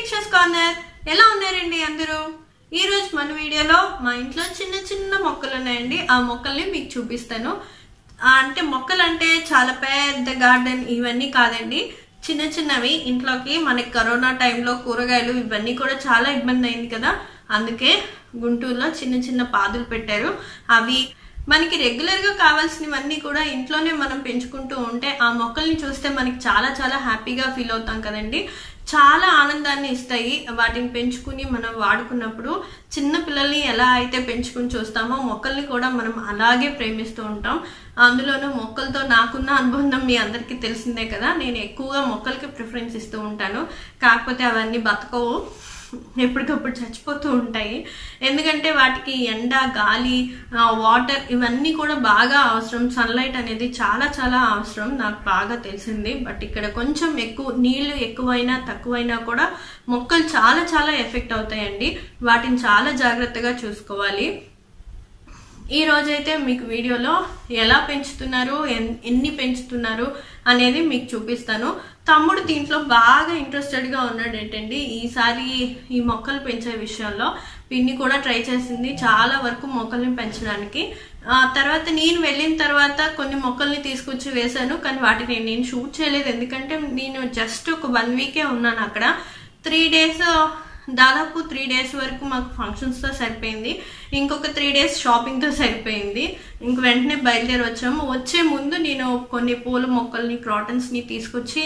pictures corner ఎలా ఉన్నారండి అందరూ ఈ రోజు మన వీడియోలో మా ఇంట్లో చిన్న చిన్న మొక్కలు ఉన్నాయండి ఆ మొక్కల్ని మీకు చూపిస్తాను ఆ, అంటే మొక్కలు అంటే చాలా పెద్ద గార్డెన్ ఇవన్నీ కాదండి చిన్న చిన్నవి ఇంట్లోకి మనకి కరోనా టైంలో కూరగాయలు ఇవన్నీ కూడా చాలా ఇబ్బంది అయింది కదా అందుకే గుంటూరులో చిన్న చిన్న పాదులు పెట్టారు అవి మనకి రెగ్యులర్ గా కావాల్సినవన్నీ కూడా ఇంట్లోనే మనం పెంచుకుంటూ ఉంటే ఆ మొక్కల్ని చూస్తే మనకి చాలా చాలా హ్యాపీగా ఫీల్ అవుతాం కదండి చాలా ఆనందాన్ని ఇస్తాయి వాటిని పెంచుకుని మనం వాడుకున్నప్పుడు చిన్న పిల్లల్ని ఎలా అయితే పెంచుకుని చూస్తామో మొక్కల్ని కూడా మనం అలాగే ప్రేమిస్తూ ఉంటాం అందులోనూ మొక్కలతో నాకున్న అనుబంధం మీ అందరికీ తెలిసిందే కదా నేను ఎక్కువగా మొక్కలకి ప్రిఫరెన్స్ ఇస్తూ ఉంటాను కాకపోతే అవన్నీ బతకవు ఎప్పటికప్పుడు చచ్చిపోతూ ఉంటాయి ఎందుకంటే వాటికి ఎండ గాలి వాటర్ ఇవన్నీ కూడా బాగా అవసరం సన్లైట్ అనేది చాలా చాలా అవసరం నాకు బాగా తెలిసింది బట్ ఇక్కడ కొంచెం ఎక్కువ నీళ్లు ఎక్కువైనా తక్కువైనా కూడా మొక్కలు చాలా చాలా ఎఫెక్ట్ అవుతాయండి వాటిని చాలా జాగ్రత్తగా చూసుకోవాలి ఈ రోజైతే మీకు వీడియోలో ఎలా పెంచుతున్నారు ఎన్- ఎన్ని పెంచుతున్నారు అనేది మీకు చూపిస్తాను తమ్ముడు దీంట్లో బాగా ఇంట్రెస్టెడ్గా ఉన్నాడు ఏంటండి ఈసారి ఈ మొక్కలు పెంచే విషయంలో పిన్ని కూడా ట్రై చేసింది చాలా వరకు మొక్కల్ని పెంచడానికి ఆ తర్వాత నేను వెళ్ళిన తర్వాత కొన్ని మొక్కల్ని తీసుకొచ్చి వేశాను కానీ వాటిని నేను షూట్ చేయలేదు ఎందుకంటే నేను జస్ట్ ఒక వన్ వీకే ఉన్నాను అక్కడ త్రీ డేస్ దాదాపు త్రీ డేస్ వరకు మాకు ఫంక్షన్స్తో సరిపోయింది ఇంకొక త్రీ డేస్ షాపింగ్తో సరిపోయింది ఇంక వెంటనే బయలుదేరి వచ్చాము వచ్చే ముందు నేను కొన్ని పూల మొక్కల్ని క్రాటన్స్ని తీసుకొచ్చి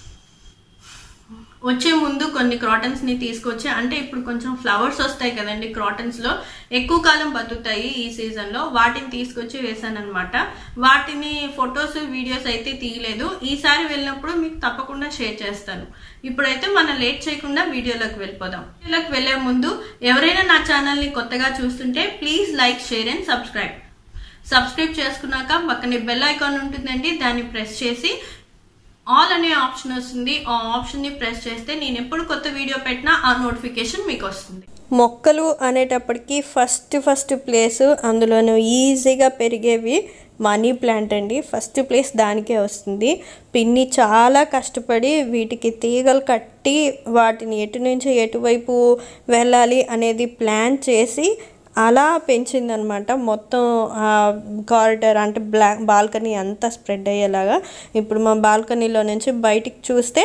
వచ్చే ముందు కొన్ని క్రాటన్స్ ని తీసుకొచ్చి అంటే ఇప్పుడు కొంచెం ఫ్లవర్స్ వస్తాయి కదండి క్రాటన్స్ లో ఎక్కువ కాలం బతుకుతాయి ఈ సీజన్ లో వాటిని తీసుకొచ్చి వేసాను అనమాట వాటిని ఫొటోస్ వీడియోస్ అయితే తీయలేదు ఈసారి వెళ్ళినప్పుడు మీకు తప్పకుండా షేర్ చేస్తాను ఇప్పుడైతే మనం లేట్ చేయకుండా వీడియోలోకి వెళ్ళిపోదాం వీడియోలోకి వెళ్లే ముందు ఎవరైనా నా ఛానల్ ని కొత్తగా చూస్తుంటే please like share and subscribe subscribe చేసుకున్నాక పక్కనే బెల్ ఐకాన్ ఉంటుందండి దాన్ని ప్రెస్ చేసి ఆల్ అనే ఆప్షన్ వస్తుంది ఆ ఆప్షన్ ని ప్రెస్ చేస్తే నేను ఎప్పుడు కొత్త వీడియో పెట్టినా ఆ నోటిఫికేషన్ మీకు వస్తుంది మొక్కలు అనేటప్పటికి ఫస్ట్ ఫస్ట్ ప్లేస్ అందులోనూ ఈజీగా పెరిగేవి మనీ ప్లాంట్ అండి ఫస్ట్ ప్లేస్ దానికే వస్తుంది పిన్ని చాలా కష్టపడి వీటికి తీగలు కట్టి వాటిని ఎటు నుంచి ఎటువైపు వెళ్ళాలి అనేది ప్లాన్ చేసి అలా పెంచిందనమాట మొత్తం కారిడార్ అంటే బ్లా బాల్కనీ అంతా స్ప్రెడ్ అయ్యేలాగా ఇప్పుడు మా బాల్కనీలో నుంచి బయటికి చూస్తే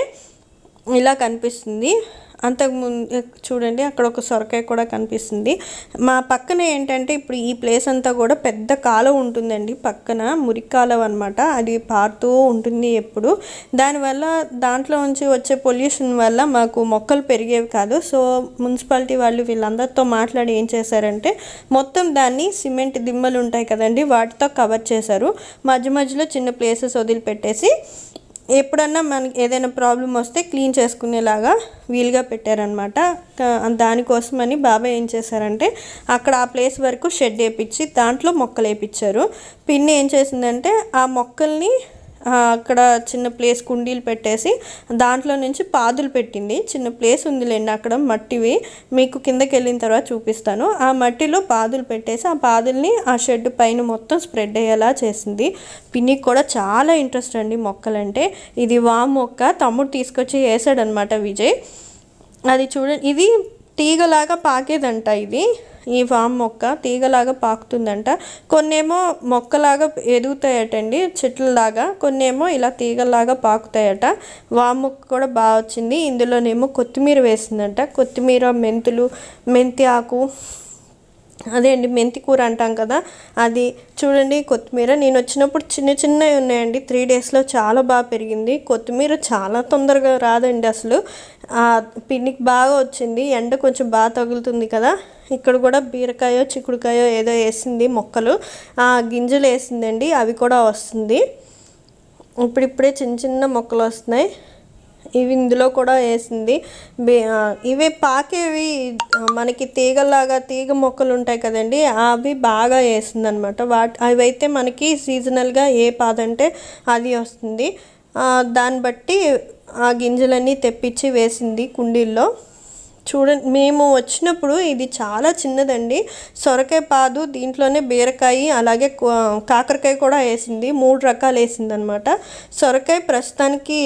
ఇలా కనిపిస్తుంది అంతకుముందు చూడండి అక్కడ ఒక సొరకాయ కూడా కనిపిస్తుంది మా పక్కన ఏంటంటే ఇప్పుడు ఈ ప్లేస్ అంతా కూడా పెద్ద కాలువ ఉంటుందండి పక్కన మురికి కాలువ అనమాట అది పారుతూ ఉంటుంది ఎప్పుడు దానివల్ల దాంట్లో నుంచి వచ్చే పొల్యూషన్ వల్ల మాకు మొక్కలు పెరిగేవి కాదు సో మున్సిపాలిటీ వాళ్ళు వీళ్ళందరితో మాట్లాడి ఏం చేశారంటే మొత్తం దాన్ని సిమెంట్ దిమ్మలు ఉంటాయి కదండి వాటితో కవర్ చేశారు మధ్య మధ్యలో చిన్న ప్లేసెస్ వదిలిపెట్టేసి ఎప్పుడన్నా మనకి ఏదైనా ప్రాబ్లం వస్తే క్లీన్ చేసుకునేలాగా వీలుగా పెట్టారనమాట దానికోసమని బాబాయ్ ఏం చేశారంటే అక్కడ ఆ ప్లేస్ వరకు షెడ్ వేపించి దాంట్లో మొక్కలు వేపించారు పిన్ని ఏం చేసిందంటే ఆ మొక్కల్ని ఆ, అక్కడ చిన్న ప్లేస్ కుండీలు పెట్టేసి దాంట్లో నుంచి పాదులు పెట్టింది చిన్న ప్లేస్ ఉందిలేండి అక్కడ మట్టివి మీకు కిందకి వెళ్ళిన తర్వాత చూపిస్తాను ఆ మట్టిలో పాదులు పెట్టేసి ఆ పాదుల్ని ఆ షెడ్ పైన మొత్తం స్ప్రెడ్ అయ్యేలా చేసింది పిన్నికి కూడా చాలా ఇంట్రెస్ట్ అండి మొక్కలంటే ఇది వామ్ మొక్క తమ్ముడు తీసుకొచ్చి వేసాడనమాట విజయ్ అది చూడండి ఇది తీగలాగా పాకేదంట ఇది ఈ వామ్ మొక్క తీగలాగా పాకుతుందంట కొన్నేమో మొక్కలాగా ఎదుగుతాయటండి చెట్లలాగా కొన్నేమో ఇలా తీగలాగా పాకుతాయట వామ్ మొక్క కూడా బాగా వచ్చింది ఇందులోనేమో కొత్తిమీర వేసిందంట కొత్తిమీర మెంతులు మెంతి ఆకు అదే అండి మెంతి కూర అంటాం కదా అది చూడండి కొత్తిమీర నేను వచ్చినప్పుడు చిన్న చిన్నవి ఉన్నాయండి త్రీ డేస్లో చాలా బాగా పెరిగింది కొత్తిమీర చాలా తొందరగా రాదండి అసలు ఆ పిండికి బాగా వచ్చింది ఎండ కొంచెం బాగా తగులుతుంది కదా ఇక్కడ కూడా బీరకాయో చిక్కుడుకాయో ఏదో వేసింది మొక్కలు ఆ గింజలు వేసిందండి అవి కూడా వస్తుంది ఇప్పుడిప్పుడే చిన్న చిన్న మొక్కలు వస్తున్నాయి ఇవి ఇందులో కూడా వేసింది బే- ఆ, ఇవి పాకేవి ఆ, మనకి తీగలాగా తీగ మొక్కలు ఉంటాయి కదండి అవి బాగా వేసింది అనమాట వాటి అవి అయితే మనకి సీజనల్గా ఏ పాదంటే అది వస్తుంది ఆ, దాన్ని బట్టి ఆ గింజలన్నీ తెప్పించి వేసింది కుండీల్లో చూడండి మేము వచ్చినప్పుడు ఇది చాలా చిన్నదండి సొరకాయ పాదు దీంట్లోనే బీరకాయ అలాగే కూ- కాకరకాయ కూడా వేసింది మూడు రకాలు వేసింది అనమాట సొరకాయ ప్రస్తుతానికి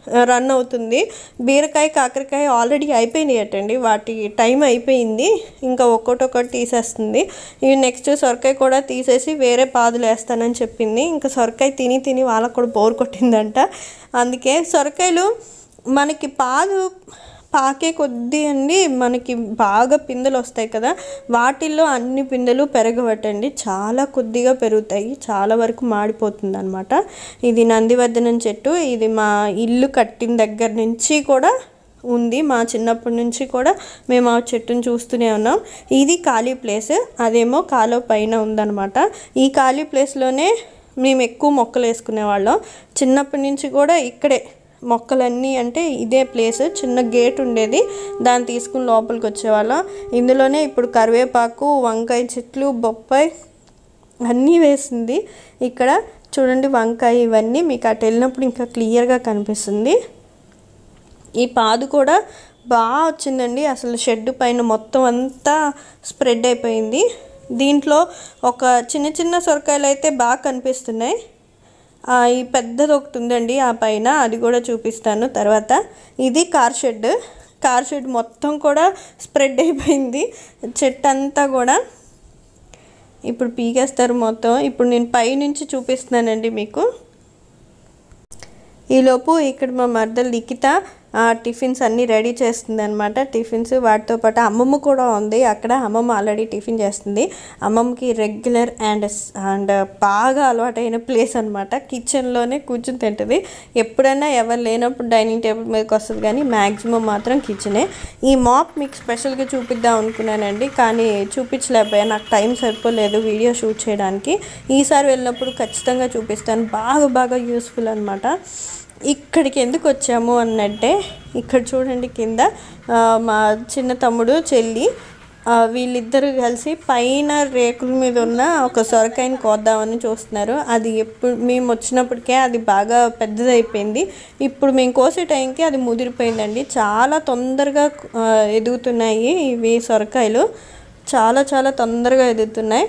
రన్ అవుతుంది బీరకాయ కాకరకాయ ఆల్రెడీ అయిపోయినాయి అటండి వాటి టైం అయిపోయింది ఇంకా ఒక్కొక్కటి తీసేస్తుంది ఇవి నెక్స్ట్ సొరకాయ కూడా తీసేసి వేరే పాదులు వేస్తానని చెప్పింది ఇంకా సొరకాయ తిని తిని వాళ్ళకు కూడా బోర్ కొట్టిందంట అందుకే సొరకాయలు మనకి పాదు పాకే కొద్దీ అండి మనకి బాగా పిందెలు వస్తాయి కదా వాటిల్లో అన్ని పిందెలు పెరగవటండి చాలా కొద్దిగా పెరుగుతాయి చాలా వరకు మాడిపోతుంది అనమాట ఇది నందివర్ధనం చెట్టు ఇది మా ఇల్లు కట్టిన దగ్గర నుంచి కూడా ఉంది మా చిన్నప్పటి నుంచి కూడా మేము ఆ చెట్టును చూస్తూనే ఉన్నాం ఇది ఖాళీ ప్లేస్ అదేమో కాలువ పైన ఉందన్నమాట ఈ ఖాళీ ప్లేస్లోనే మేము ఎక్కువ మొక్కలు వేసుకునేవాళ్ళం చిన్నప్పటి నుంచి కూడా ఇక్కడే మొక్కలన్నీ అంటే ఇదే ప్లేస్ చిన్న గేట్ ఉండేది దాన్ని తీసుకుని లోపలికి వచ్చేవాళ్ళం ఇందులోనే ఇప్పుడు కరివేపాకు వంకాయ చెట్లు బొప్పాయి అన్నీ వేసింది ఇక్కడ చూడండి వంకాయ ఇవన్నీ మీకు అటు వెళ్ళినప్పుడు ఇంకా క్లియర్గా కనిపిస్తుంది ఈ పాదు కూడా బాగా వచ్చిందండి అసలు షెడ్ పైన మొత్తం అంతా స్ప్రెడ్ అయిపోయింది దీంట్లో ఒక చిన్న చిన్న సొరకాయలు అయితే బాగా కనిపిస్తున్నాయి ఆ, ఈ పెద్దది ఒకటి ఉందండి ఆ పైన అది కూడా చూపిస్తాను తర్వాత ఇది కార్ షెడ్ కార్ షెడ్ మొత్తం కూడా స్ప్రెడ్ అయిపోయింది చెట్టు అంతా కూడా ఇప్పుడు పీకేస్తారు మొత్తం ఇప్పుడు నేను పైనుంచి చూపిస్తున్నానండి మీకు ఈలోపు ఇక్కడ మా మరదలు లిఖిత ఆ, టిఫిన్స్ అన్నీ రెడీ చేస్తుంది అనమాట టిఫిన్స్ వాటితో పాటు అమ్మమ్మ కూడా ఉంది అక్కడ అమ్మమ్మ ఆల్రెడీ టిఫిన్ చేస్తుంది అమ్మమ్మకి రెగ్యులర్ అండ్ అండ్ బాగా అలవాటైన ప్లేస్ అనమాట కిచెన్లోనే కూర్చుని తింటుంది ఎప్పుడైనా ఎవరు లేనప్పుడు డైనింగ్ టేబుల్ మీదకి వస్తుంది కానీ మ్యాక్సిమం మాత్రం కిచెనే ఈ మాప్ మీకు స్పెషల్గా చూపిద్దాం అనుకున్నానండి కానీ చూపించలేకపోయా నాకు టైం సరిపోలేదు వీడియో షూట్ చేయడానికి ఈసారి వెళ్ళినప్పుడు ఖచ్చితంగా చూపిస్తాను బాగా బాగా యూస్ఫుల్ అనమాట ఇక్కడికి ఎందుకు వచ్చాము అన్నట్టే ఇక్కడ చూడండి కింద ఆ, మా చిన్న తమ్ముడు చెల్లి ఆ, వీళ్ళిద్దరూ కలిసి పైన రేకుల మీద ఉన్న ఒక సొరకాయని కోద్దామని చూస్తున్నారు అది ఎప్పుడు మేము వచ్చినప్పటికే అది బాగా పెద్దదైపోయింది ఇప్పుడు మేము కోసే టైంకి అది ముదిరిపోయిందండి చాలా తొందరగా ఆ, ఎదుగుతున్నాయి ఇవి సొరకాయలు చాలా చాలా తొందరగా ఎదుగుతున్నాయి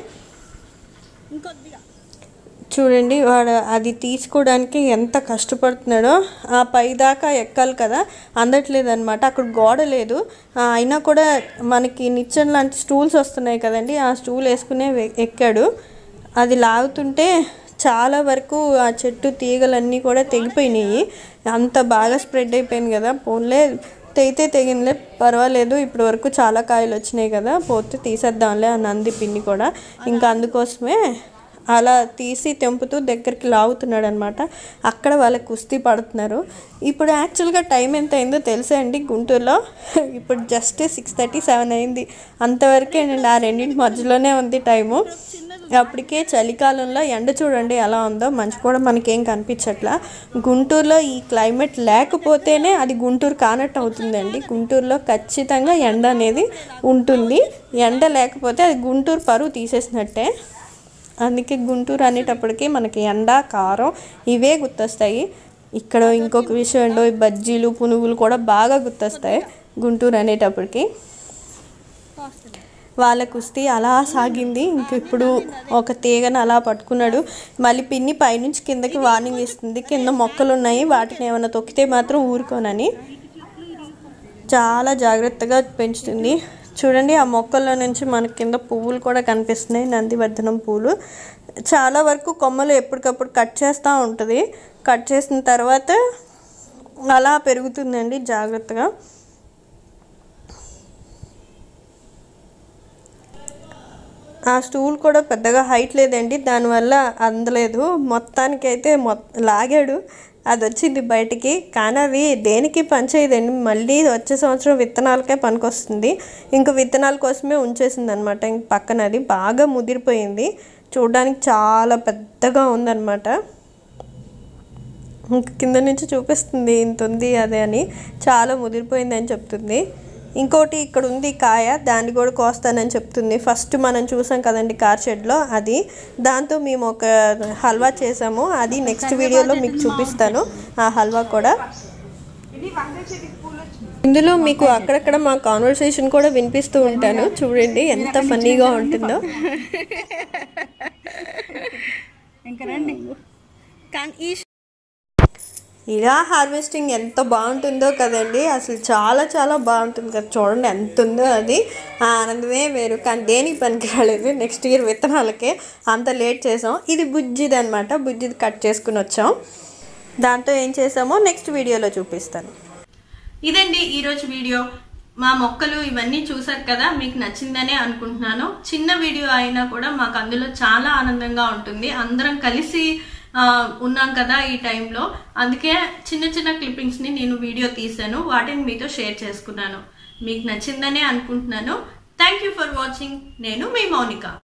చూడండి వాడు అది తీసుకోవడానికి ఎంత కష్టపడుతున్నాడో ఆ పై దాకా ఎక్కాలి కదా అందట్లేదు అనమాట అక్కడ గోడ లేదు ఆ, అయినా కూడా మనకి నిచ్చెన లాంటి స్టూల్స్ వస్తున్నాయి కదండి ఆ స్టూల్ వేసుకునే వె- ఎక్కాడు అది లాగుతుంటే చాలా వరకు ఆ చెట్టు తీగలన్నీ కూడా తెగిపోయినాయి అంత బాగా స్ప్రెడ్ అయిపోయింది కదా పోన్లే తెగితే తెగిందిలే పర్వాలేదు ఇప్పటి వరకు చాలా కాయలు వచ్చినాయి కదా పోతే తీసేద్దాంలే అని అంది పిన్ని కూడా ఇంకా అందుకోసమే అలా తీసి తెంపుతూ దగ్గరికి లాగుతున్నాడు అనమాట అక్కడ వాళ్ళకి కుస్తీ పడుతున్నారు ఇప్పుడు యాక్చువల్గా టైం ఎంత అయిందో తెలుసా అండి గుంటూరులో ఇప్పుడు జస్ట్ సిక్స్ థర్టీ సెవెన్ అయింది అంతవరకేనండి ఆ రెండింటి మధ్యలోనే ఉంది టైము అప్పటికే చలికాలంలో ఎండ చూడండి ఎలా ఉందో మంచి కూడా మనకేం కనిపించట్లా గుంటూరులో ఈ క్లైమేట్ లేకపోతేనే అది గుంటూరు కానట్టు అవుతుందండి గుంటూరులో ఖచ్చితంగా ఎండ అనేది ఉంటుంది ఎండ లేకపోతే అది గుంటూరు పరువు తీసేసినట్టే అందుకే గుంటూరు అనేటప్పటికి మనకి ఎండ కారం ఇవే గుర్తొస్తాయి ఇక్కడ ఇంకొక విషయం ఏంటో ఈ బజ్జీలు పునుగులు కూడా బాగా గుర్తొస్తాయి గుంటూరు అనేటప్పటికి వాళ్ళ కుస్తీ అలా సాగింది ఇంక ఇప్పుడు ఒక తీగను అలా పట్టుకున్నాడు మళ్ళీ పిన్ని పైనుంచి కిందకి వార్నింగ్ ఇస్తుంది కింద మొక్కలు ఉన్నాయి వాటిని ఏమైనా తొక్కితే మాత్రం ఊరుకోనని చాలా జాగ్రత్తగా పెంచుతుంది చూడండి ఆ మొక్కల్లో నుంచి మనకి కింద పువ్వులు కూడా కనిపిస్తున్నాయి నందివర్ధనం పువ్వులు చాలా వరకు కొమ్మలు ఎప్పటికప్పుడు కట్ చేస్తూ ఉంటుంది కట్ చేసిన తర్వాత అలా పెరుగుతుందండి జాగ్రత్తగా ఆ స్టూల్ కూడా పెద్దగా హైట్ లేదండి దానివల్ల అందలేదు మొత్తానికైతే మొ లాగాడు అది వచ్చింది బయటికి కానీ అవి దేనికి పనిచేయదండి మళ్ళీ వచ్చే సంవత్సరం విత్తనాలకే పనికొస్తుంది ఇంక విత్తనాల కోసమే ఉంచేసింది అనమాట ఇంక పక్కన అది బాగా ముదిరిపోయింది చూడడానికి చాలా పెద్దగా ఉందన్నమాట ఇంక కింద నుంచి చూపిస్తుంది ఇంత ఉంది అదే అని చాలా ముదిరిపోయింది అని చెప్తుంది ఇంకోటి ఇక్కడ ఉంది కాయ దాన్ని కూడా కోస్తానని చెప్తుంది ఫస్ట్ మనం చూసాం కదండి కార్ షెడ్లో అది దాంతో మేము ఒక హల్వా చేసాము అది నెక్స్ట్ వీడియోలో మీకు చూపిస్తాను ఆ హల్వా కూడా ఇందులో మీకు అక్కడక్కడ మా కాన్వర్సేషన్ కూడా వినిపిస్తూ ఉంటాను చూడండి ఎంత ఫన్నీగా ఉంటుందో ఇంకా రండి కానీ ఈ ఇలా హార్వెస్టింగ్ ఎంత బాగుంటుందో కదండి అసలు చాలా చాలా బాగుంటుంది కదా చూడండి ఎంత ఉందో అది ఆ ఆనందమే వేరు కానీ దేనికి పనికి రాలేదు నెక్స్ట్ ఇయర్ విత్తనాలకే అంత లేట్ చేసాం ఇది బుజ్జిది అనమాట బుజ్జిది కట్ చేసుకుని వచ్చాం దాంతో ఏం చేసామో నెక్స్ట్ వీడియోలో చూపిస్తాను ఇదండి ఈరోజు వీడియో మా మొక్కలు ఇవన్నీ చూసారు కదా మీకు నచ్చిందనే అనుకుంటున్నాను చిన్న వీడియో అయినా కూడా మాకు అందులో చాలా ఆనందంగా ఉంటుంది అందరం కలిసి ఆ, ఉన్నాం కదా ఈ టైంలో అందుకే చిన్న చిన్న క్లిప్పింగ్స్ ని నేను వీడియో తీశాను వాటిని మీతో షేర్ చేసుకున్నాను మీకు నచ్చిందనే అనుకుంటున్నాను థ్యాంక్ యూ ఫర్ వాచింగ్ నేను మీ మౌనిక